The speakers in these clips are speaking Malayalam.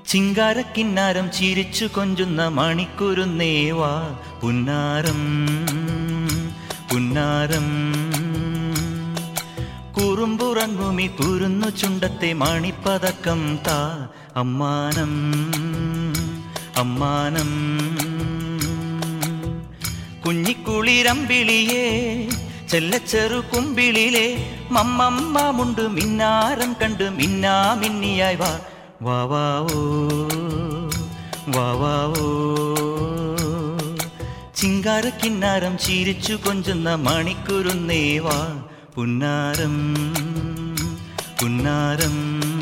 ചിങ്കാരക്കിന്നാരം ചിരിച്ചു കൊഞ്ചുന്ന മണിക്കുരുന്നേവാ പുന്നാരം പുന്നാരം കുറുമ്പുറങ്ങുമി കുരുന്നു ചുണ്ടത്തെ മണിപ്പതക്കം താ അമ്മാനം അമ്മാനം കുഞ്ഞിക്കുളിരമ്പിളിയേ ചെല്ലച്ചെറു കുമ്പിളിലെ മമ്മമ്മമുണ്ട് മിന്നാരം കണ്ട് മിന്നാ മിന്നിയായി വാ വാ വാ ഓ വാ വാ ഓ ചിങ്കാരക്കിന്നാരം ചിരിച്ചു കൊഞ്ചുന്ന മണിക്കുരുന്നേവാ പുന്നാരം പുന്നാരം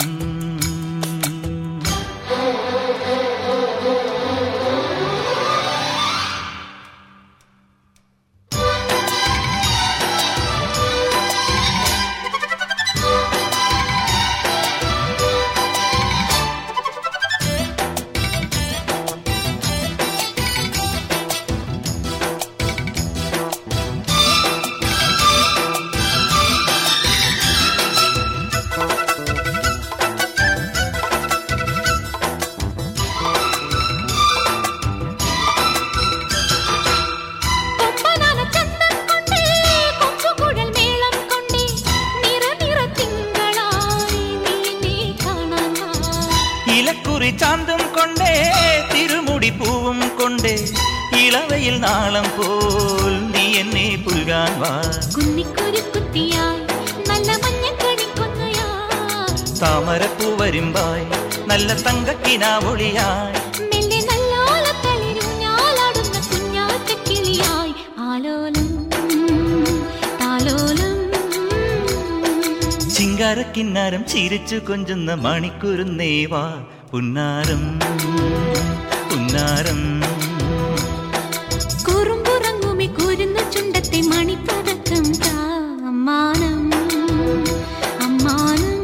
കൊമ്പനാന ചന്തം കൊണ്ടേ കൊച്ചുകുഴൽ മേളം കൊണ്ടേ നിറ നിറ തിങ്കളായി നീ നീ കാണാൻ ഇലക്കുറി ചാന്തും കൊണ്ടേ തിരുമുടി പൂവും കൊണ്ടേ ഇളവയിൽ നാളം പോൽ നീ എന്നെ പുൽകാൻ വാ കുന്നിക്കുരു കുത്തിയായി നല്ല മഞ്ഞക്കണിക്കൊന്നയായി താമരപ്പൂ വരുമ്പായി നല്ല തങ്കക്കിനാവൊളിയായി മെല്ലെ നല്ലോലത്തളിരുഞ്ഞാലാടുന്ന കുഞ്ഞാറ്റക്കിളിയായി ആലോലം താലോലം ചിങ്കാരക്കിന്നാരം ചിരിച്ചു കൊഞ്ചുന്ന മണിക്കുരുന്നേവാ പുന്നാരം പുന്നാരം കുറുമ്പുറങ്ങുമി കുരുന്ന ചുണ്ടത്തെ മണിപ്പതക്കം താ അമ്മാനം അമ്മാനം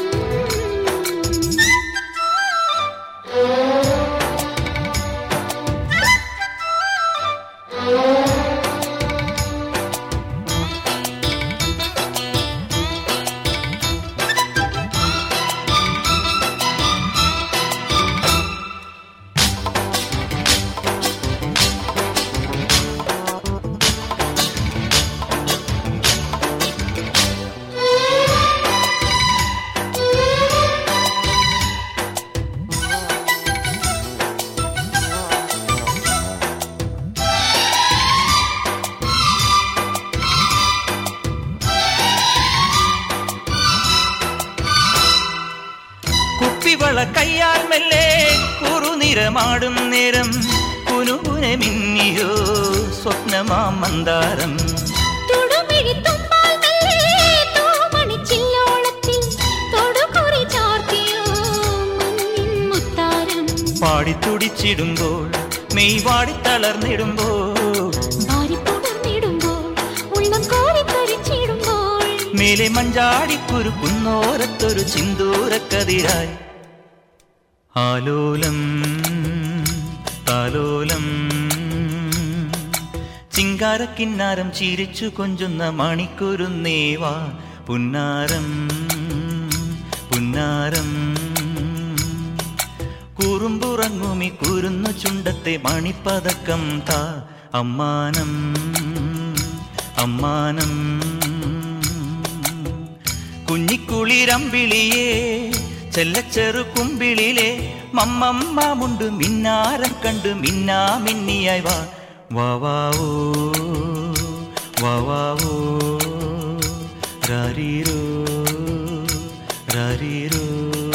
കുപ്പിവള കയ്യാൽ മെല്ലെ കുറുനിറമാടും നേരം കുനുകുനെ മിന്നിയോ സ്വപ്നമാം മന്ദാരം തൊടുമിഴിത്തുമ്പാൽ മെല്ലെ തൂമണിച്ചില്ലോളത്തിൽ തൊടുകുറി ചാർത്തിയോ മുന്നിൻ മുത്താരം പാടിത്തുടിച്ചിടുമ്പോൾ മെയ് വാടിത്തളർന്നിടുമ്പോൾ വാരിപ്പുണർന്നിടുമ്പോൾ ഉള്ളം കോരിക്കരിച്ചിടുമ്പോൾ മേലെ മഞ്ചാടിക്കുരു കുന്നോരത്തൊരു ചിന്തൂരക്കതിരായി ആലോലം താലോലം ചിങ്കാരക്കിന്നാരം ചിരിച്ചു കൊഞ്ചുന്ന മണിക്കുരുന്നേവാ പുന്നാരം പുന്നാരം കുറുമ്പുറങ്ങുമി കുരുന്നു ചുണ്ടത്തെ മണിപ്പതക്കം താ അമ്മാനം അമ്മാനം കുഞ്ഞിക്കുളിരമ്പിളിയേ ചെല്ലച്ചെറു കുമ്പിളിലെ മമ്മമ്മമുണ്ട് മിന്നാരം കണ്ട് മിന്നാ മിന്നിയായി വാ വാ വാ ഓ വാ വാ ഓ രാരീരോ രാരീരോ